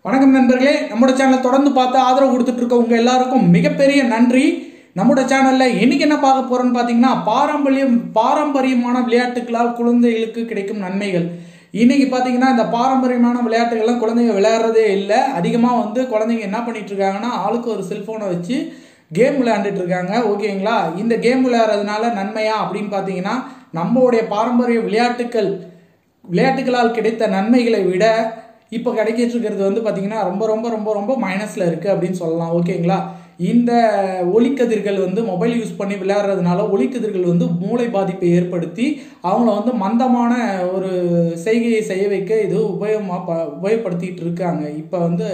வணக்கம் நண்பர்களே நம்மளோட சேனலை தொடர்ந்து பார்த்து ஆதரவு கொடுத்துட்டு இருக்க உங்க எல்லாருக்கும் மிகப்பெரிய நன்றி நம்மளோட சேனல்ல இன்னைக்கு என்ன பார்க்க போறோம்னு பாத்தீங்கன்னா பாரம்பரியம் பாரம்பரியமான விளையாட்டுகளால் குழந்தைகளுக்கு கிடைக்கும் நன்மைகள் இன்னைக்கு பாத்தீங்கன்னா இந்த பாரம்பரியமான விளையாட்டுகள்லாம் குழந்தைங்க விளையாடுறதே இல்லை அதிகமா வந்து குழந்தைங்க என்ன பண்ணிட்டு இருக்காங்கன்னா ஆளுக்கு ஒரு செல்போனை வச்சு கேம் விளையாண்டுட்டு இருக்காங்க ஓகேங்களா இந்த கேம் விளையாடுறதுனால நன்மையா அப்படின்னு பார்த்தீங்கன்னா நம்மளுடைய பாரம்பரிய விளையாட்டுக்கள் விளையாட்டுகளால் கிடைத்த நன்மைகளை விட இப்போ கிடைக்கிட்டு இருக்கிறது வந்து பார்த்தீங்கன்னா ரொம்ப ரொம்ப ரொம்ப ரொம்ப மைனஸில் இருக்குது அப்படின்னு சொல்லலாம் ஓகேங்களா இந்த ஒளிக்கதிர்கள் வந்து மொபைல் யூஸ் பண்ணி விளையாடுறதுனால ஒளிக்கதிர்கள் வந்து மூளை பாதிப்பை ஏற்படுத்தி அவங்கள வந்து மந்தமான ஒரு செய்கையை செய்ய வைக்க இது உபயோகமாக ப உபயோகப்படுத்திட்டு இருக்காங்க இப்போ வந்து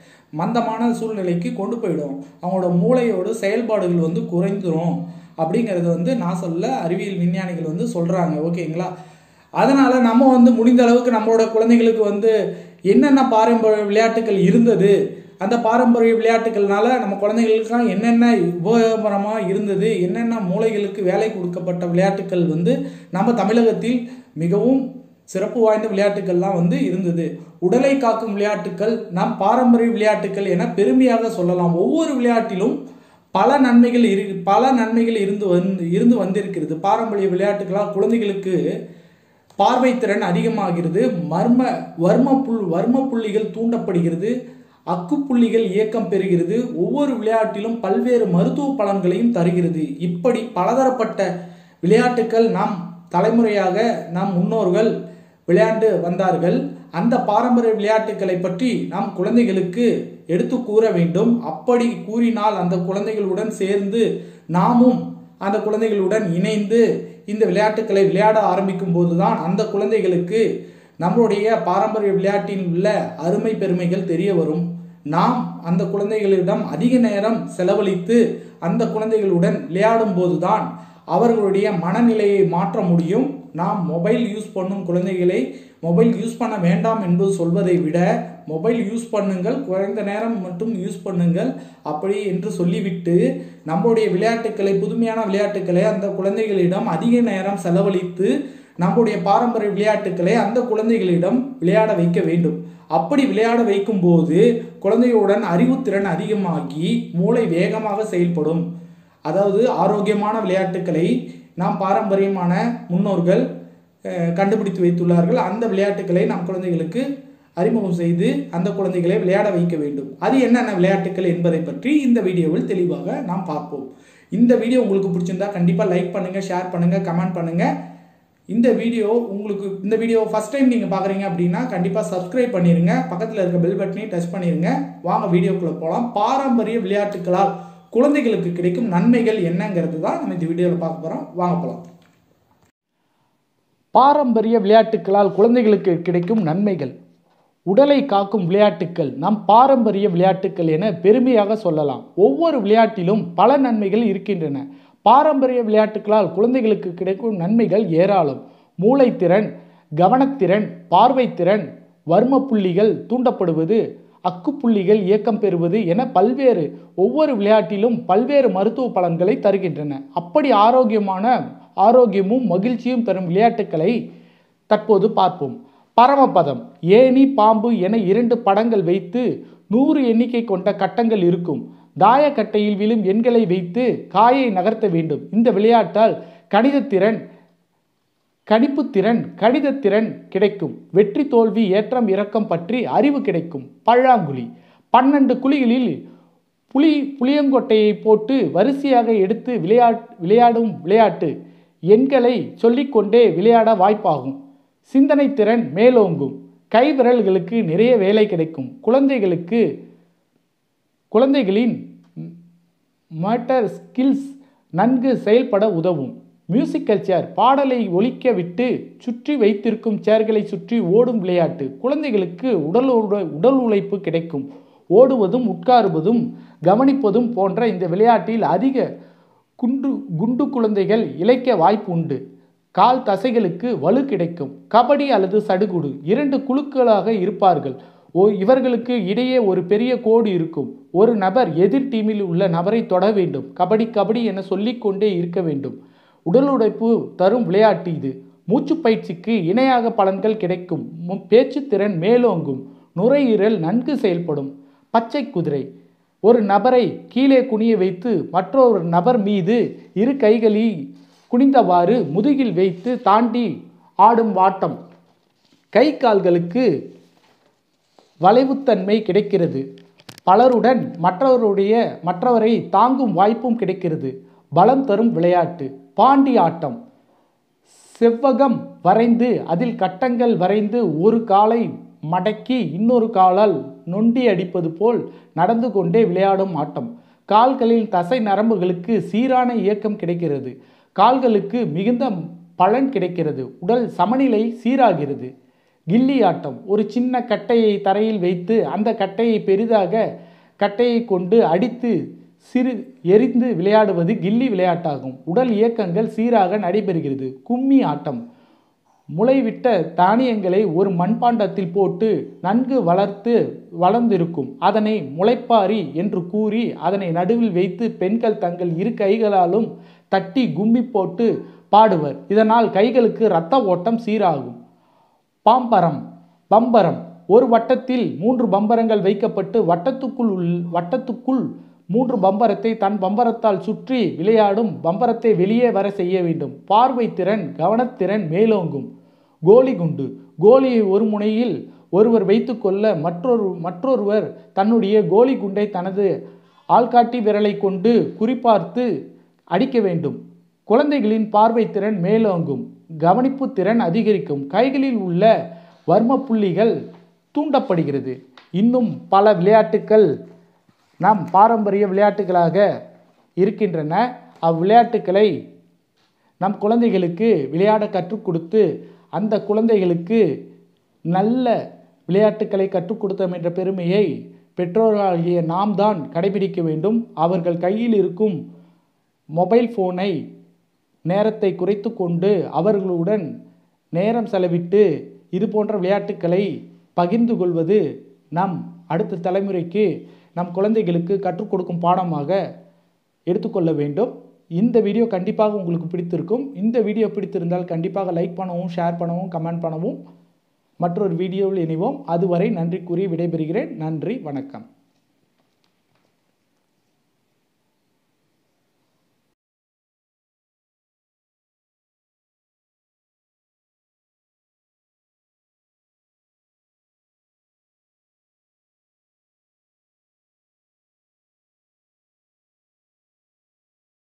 மந்தமான சூழ்நிலைக்கு கொண்டு போயிடும் அவங்களோட மூளையோட செயல்பாடுகள் வந்து குறைந்துரும் அப்படிங்கிறது வந்து நான் சொல்ல அறிவியல் விஞ்ஞானிகள் வந்து சொல்கிறாங்க ஓகேங்களா அதனால நம்ம வந்து முடிந்த அளவுக்கு நம்மளோட குழந்தைகளுக்கு வந்து என்னென்ன பாரம்பரிய விளையாட்டுகள் இருந்தது அந்த பாரம்பரிய விளையாட்டுகள்னால நம்ம குழந்தைகளுக்குலாம் என்னென்ன உபயோகரமாக இருந்தது என்னென்ன மூளைகளுக்கு வேலை கொடுக்கப்பட்ட விளையாட்டுகள் வந்து நம்ம தமிழகத்தில் மிகவும் சிறப்பு வாய்ந்த விளையாட்டுகள்லாம் வந்து இருந்தது உடலை காக்கும் விளையாட்டுகள் நம் பாரம்பரிய விளையாட்டுகள் என பெருமையாக சொல்லலாம் ஒவ்வொரு விளையாட்டிலும் பல நன்மைகள் இரு பல நன்மைகள் இருந்து வந்து இருந்து வந்திருக்கிறது பாரம்பரிய விளையாட்டுகளால் குழந்தைகளுக்கு பார்வை திறன் அதிகமாகிறது மர்ம வர்ம புல் வர்ம புள்ளிகள் தூண்டப்படுகிறது அக்குப்புள்ளிகள் இயக்கம் பெறுகிறது ஒவ்வொரு விளையாட்டிலும் பல்வேறு மருத்துவ பலன்களையும் தருகிறது இப்படி பலதரப்பட்ட விளையாட்டுகள் நாம் தலைமுறையாக நம் முன்னோர்கள் விளையாண்டு வந்தார்கள் அந்த பாரம்பரிய விளையாட்டுகளை பற்றி நாம் குழந்தைகளுக்கு எடுத்து கூற வேண்டும் அப்படி கூறினால் அந்த குழந்தைகளுடன் சேர்ந்து நாமும் அந்த குழந்தைகளுடன் இணைந்து இந்த விளையாட்டுகளை விளையாட ஆரம்பிக்கும் போதுதான் அந்த குழந்தைகளுக்கு நம்மளுடைய பாரம்பரிய விளையாட்டில் உள்ள அருமை பெருமைகள் தெரிய வரும் நாம் அந்த குழந்தைகளிடம் அதிக நேரம் செலவழித்து அந்த குழந்தைகளுடன் விளையாடும் போதுதான் அவர்களுடைய மனநிலையை மாற்ற முடியும் நாம் மொபைல் யூஸ் பண்ணும் குழந்தைகளை மொபைல் யூஸ் பண்ண வேண்டாம் என்பது சொல்வதை விட மொபைல் யூஸ் பண்ணுங்கள் குறைந்த நேரம் மட்டும் யூஸ் பண்ணுங்கள் அப்படி என்று சொல்லிவிட்டு நம்முடைய விளையாட்டுக்களை புதுமையான விளையாட்டுக்களை அந்த குழந்தைகளிடம் அதிக நேரம் செலவழித்து நம்முடைய பாரம்பரிய விளையாட்டுக்களை அந்த குழந்தைகளிடம் விளையாட வைக்க வேண்டும் அப்படி விளையாட வைக்கும் போது குழந்தையுடன் அறிவுத்திறன் அதிகமாகி மூளை வேகமாக செயல்படும் அதாவது ஆரோக்கியமான விளையாட்டுக்களை நாம் பாரம்பரியமான முன்னோர்கள் கண்டுபிடித்து வைத்துள்ளார்கள் அந்த விளையாட்டுக்களை நம் குழந்தைகளுக்கு அறிமுகம் செய்து அந்த குழந்தைகளை விளையாட வைக்க வேண்டும் அது என்னென்ன விளையாட்டுகள் என்பதை பற்றி இந்த வீடியோவில் தெளிவாக நாம் பார்ப்போம் இந்த வீடியோ உங்களுக்கு பிடிச்சிருந்தா கண்டிப்பாக லைக் பண்ணுங்கள் ஷேர் பண்ணுங்கள் கமெண்ட் பண்ணுங்கள் இந்த வீடியோ உங்களுக்கு இந்த வீடியோ ஃபஸ்ட் டைம் நீங்கள் பார்க்குறீங்க அப்படின்னா கண்டிப்பாக சப்ஸ்கிரைப் பண்ணிடுங்க பக்கத்தில் இருக்க பெல் பட்டனையும் டச் பண்ணிடுங்க வாங்க வீடியோக்குள்ளே போகலாம் பாரம்பரிய விளையாட்டுகளால் குழந்தைகளுக்கு கிடைக்கும் நன்மைகள் என்னங்கிறது தான் நம்ம இந்த வீடியோவில் பார்க்க போகிறோம் வாங்க போகலாம் பாரம்பரிய விளையாட்டுகளால் குழந்தைகளுக்கு கிடைக்கும் நன்மைகள் உடலை காக்கும் விளையாட்டுக்கள் நம் பாரம்பரிய விளையாட்டுக்கள் என பெருமையாக சொல்லலாம் ஒவ்வொரு விளையாட்டிலும் பல நன்மைகள் இருக்கின்றன பாரம்பரிய விளையாட்டுகளால் குழந்தைகளுக்கு கிடைக்கும் நன்மைகள் ஏராளம் மூளைத்திறன் கவனத்திறன் பார்வைத்திறன் வர்ம புள்ளிகள் தூண்டப்படுவது அக்குப்புள்ளிகள் இயக்கம் பெறுவது என பல்வேறு ஒவ்வொரு விளையாட்டிலும் பல்வேறு மருத்துவ பலன்களை தருகின்றன அப்படி ஆரோக்கியமான ஆரோக்கியமும் மகிழ்ச்சியும் தரும் விளையாட்டுக்களை தற்போது பார்ப்போம் பரமபதம் ஏணி பாம்பு என இரண்டு படங்கள் வைத்து நூறு எண்ணிக்கை கொண்ட கட்டங்கள் இருக்கும் தாயக்கட்டையில் விழும் எண்களை வைத்து காயை நகர்த்த வேண்டும் இந்த விளையாட்டால் கணிதத்திறன் கணிப்புத்திறன் கணிதத்திறன் கிடைக்கும் வெற்றி தோல்வி ஏற்றம் இறக்கம் பற்றி அறிவு கிடைக்கும் பல்லாங்குழி பன்னெண்டு குழிகளில் புலி புளியங்கொட்டையை போட்டு வரிசையாக எடுத்து விளையாட் விளையாடும் விளையாட்டு எண்களை சொல்லிக்கொண்டே விளையாட வாய்ப்பாகும் சிந்தனை திறன் மேலோங்கும் கைவிரல்களுக்கு நிறைய வேலை கிடைக்கும் குழந்தைகளுக்கு குழந்தைகளின் மட்டர் ஸ்கில்ஸ் நன்கு செயல்பட உதவும் மியூசிக்கல் சேர் பாடலை ஒலிக்க விட்டு சுற்றி வைத்திருக்கும் சேர்களை சுற்றி ஓடும் விளையாட்டு குழந்தைகளுக்கு உடல் உடல் உழைப்பு கிடைக்கும் ஓடுவதும் உட்காருவதும் கவனிப்பதும் போன்ற இந்த விளையாட்டில் அதிக குண்டு குண்டு குழந்தைகள் இழைக்க வாய்ப்பு உண்டு கால் தசைகளுக்கு வலு கிடைக்கும் கபடி அல்லது சடுகுடு இரண்டு குழுக்களாக இருப்பார்கள் ஓ இவர்களுக்கு இடையே ஒரு பெரிய கோடு இருக்கும் ஒரு நபர் எதிர் டீமில் உள்ள நபரை தொட வேண்டும் கபடி கபடி என சொல்லிக்கொண்டே இருக்க வேண்டும் உடல் உழைப்பு தரும் விளையாட்டு இது மூச்சு பயிற்சிக்கு இணையாக பலன்கள் கிடைக்கும் பேச்சுத்திறன் மேலோங்கும் நுரையீரல் நன்கு செயல்படும் பச்சை குதிரை ஒரு நபரை கீழே குனிய வைத்து மற்றொரு நபர் மீது இரு கைகளில் குனிந்தவாறு முதுகில் வைத்து தாண்டி ஆடும் வாட்டம் கை கால்களுக்கு வளைவுத்தன்மை கிடைக்கிறது பலருடன் மற்றவருடைய மற்றவரை தாங்கும் வாய்ப்பும் கிடைக்கிறது பலம் தரும் விளையாட்டு பாண்டி ஆட்டம் செவ்வகம் வரைந்து அதில் கட்டங்கள் வரைந்து ஒரு காலை மடக்கி இன்னொரு காலால் நொண்டி அடிப்பது போல் நடந்து கொண்டே விளையாடும் ஆட்டம் கால்களில் தசை நரம்புகளுக்கு சீரான இயக்கம் கிடைக்கிறது கால்களுக்கு மிகுந்த பலன் கிடைக்கிறது உடல் சமநிலை சீராகிறது கில்லி ஆட்டம் ஒரு சின்ன கட்டையை தரையில் வைத்து அந்த கட்டையை பெரிதாக கட்டையை கொண்டு அடித்து சிறு எரிந்து விளையாடுவது கில்லி விளையாட்டாகும் உடல் இயக்கங்கள் சீராக நடைபெறுகிறது கும்மி ஆட்டம் முளைவிட்ட தானியங்களை ஒரு மண்பாண்டத்தில் போட்டு நன்கு வளர்த்து வளர்ந்திருக்கும் அதனை முளைப்பாரி என்று கூறி அதனை நடுவில் வைத்து பெண்கள் தங்கள் இரு கைகளாலும் தட்டி கும்மி போட்டு பாடுவர் இதனால் கைகளுக்கு இரத்த ஓட்டம் சீராகும் பாம்பரம் பம்பரம் ஒரு வட்டத்தில் மூன்று பம்பரங்கள் வைக்கப்பட்டு வட்டத்துக்குள் உள் வட்டத்துக்குள் மூன்று பம்பரத்தை தன் பம்பரத்தால் சுற்றி விளையாடும் பம்பரத்தை வெளியே வர செய்ய வேண்டும் பார்வை திறன் கவனத்திறன் மேலோங்கும் கோலி குண்டு கோலியை ஒரு முனையில் ஒருவர் வைத்துக்கொள்ள மற்றொரு மற்றொருவர் தன்னுடைய கோலி குண்டை தனது ஆள்காட்டி விரலை கொண்டு குறிப்பார்த்து அடிக்க வேண்டும் குழந்தைகளின் பார்வை திறன் மேலோங்கும் கவனிப்பு திறன் அதிகரிக்கும் கைகளில் உள்ள வர்ம புள்ளிகள் தூண்டப்படுகிறது இன்னும் பல விளையாட்டுக்கள் நம் பாரம்பரிய விளையாட்டுகளாக இருக்கின்றன அவ்விளையாட்டுக்களை நம் குழந்தைகளுக்கு விளையாட கற்றுக் கொடுத்து அந்த குழந்தைகளுக்கு நல்ல விளையாட்டுக்களை கற்றுக் கொடுத்தோம் என்ற பெருமையை பெற்றோராகிய நாம் தான் கடைபிடிக்க வேண்டும் அவர்கள் கையில் இருக்கும் மொபைல் ஃபோனை நேரத்தை குறைத்து கொண்டு அவர்களுடன் நேரம் செலவிட்டு இது போன்ற விளையாட்டுக்களை பகிர்ந்து கொள்வது நம் அடுத்த தலைமுறைக்கு நம் குழந்தைகளுக்கு கற்றுக் கொடுக்கும் பாடமாக எடுத்துக்கொள்ள வேண்டும் இந்த வீடியோ கண்டிப்பாக உங்களுக்கு பிடித்திருக்கும் இந்த வீடியோ பிடித்திருந்தால் கண்டிப்பாக லைக் பண்ணவும் ஷேர் பண்ணவும் கமெண்ட் பண்ணவும் மற்றொரு வீடியோவில் இணைவோம் அதுவரை நன்றி கூறி விடைபெறுகிறேன் நன்றி வணக்கம்